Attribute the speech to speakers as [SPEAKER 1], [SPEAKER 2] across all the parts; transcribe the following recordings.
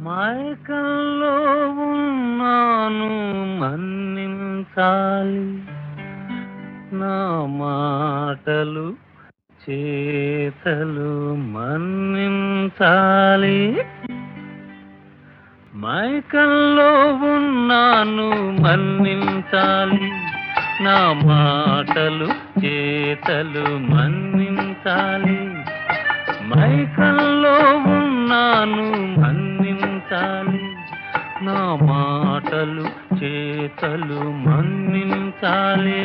[SPEAKER 1] మైకల్లో ఉన్నాను మన్నించాలి నా మాటలు చేతలు మన్నించాలి మైకల్లో ఉన్నాను మన్నించాలి నా మాటలు చేతలు మన్నించాలి మైకల్లో ఉన్నాను మన్నించాలి నా మాటలు చేతలు మన్నించాలి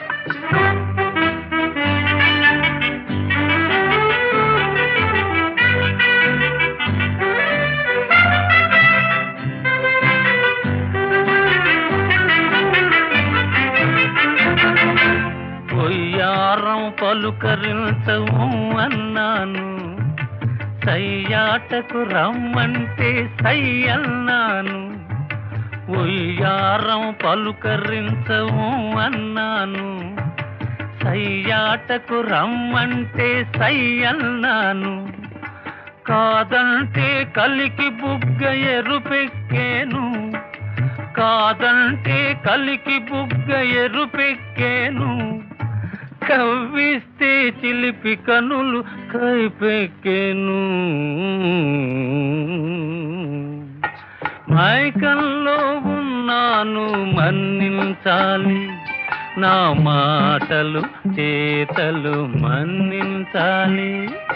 [SPEAKER 1] పొయ్యారం పలుకరించవు అన్నాను సయ్యాటకు రమ్మంటే సై అన్నాను ఉయ్యారం పలుకరించవు అన్నాను సయ్యాటకు రమ్మంటే సై అన్నాను కాదంటే కలికి బుగ్గ ఎరుపెక్కేను కాదంటే కలికి బుగ్గ ఎరుపెక్కేను కవ్విస్తే చిలిపి కనులు కైపెక్కేను మైకంలో ఉన్నాను మన్నించాలి నా మాటలు చేతలు మన్నించాలి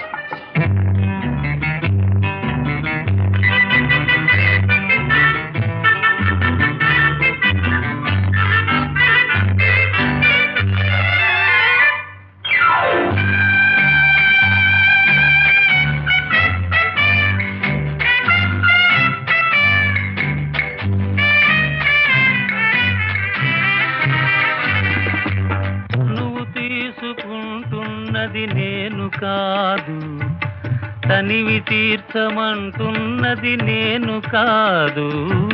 [SPEAKER 1] నువ్వు తీసుకుంటున్నది నేను కాదు తనివి తీర్చమంటున్నది నేను కాదు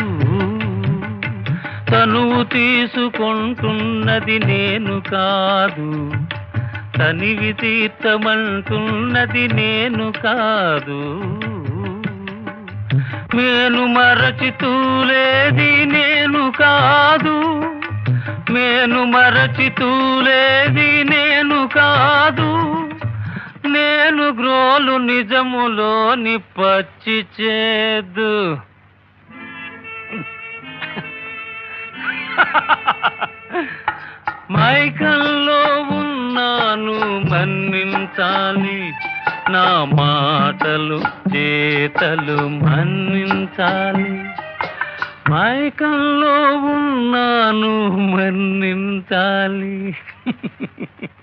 [SPEAKER 1] తనువు తీసుకుంటున్నది నేను కాదు తనివి తీర్చమంటున్నది నేను కాదు మేను మరచి తూలేది నేను కాదు మేను మరచి తూలేది నేను కాదు నేను గ్రోలు నిజములోని పచ్చి చేదు మైకంలో ఉన్నాను మన్నించాలి నా మాటలు చేతలు మన్నించాలి మైకంలో ఉన్నాను మన్నించాలి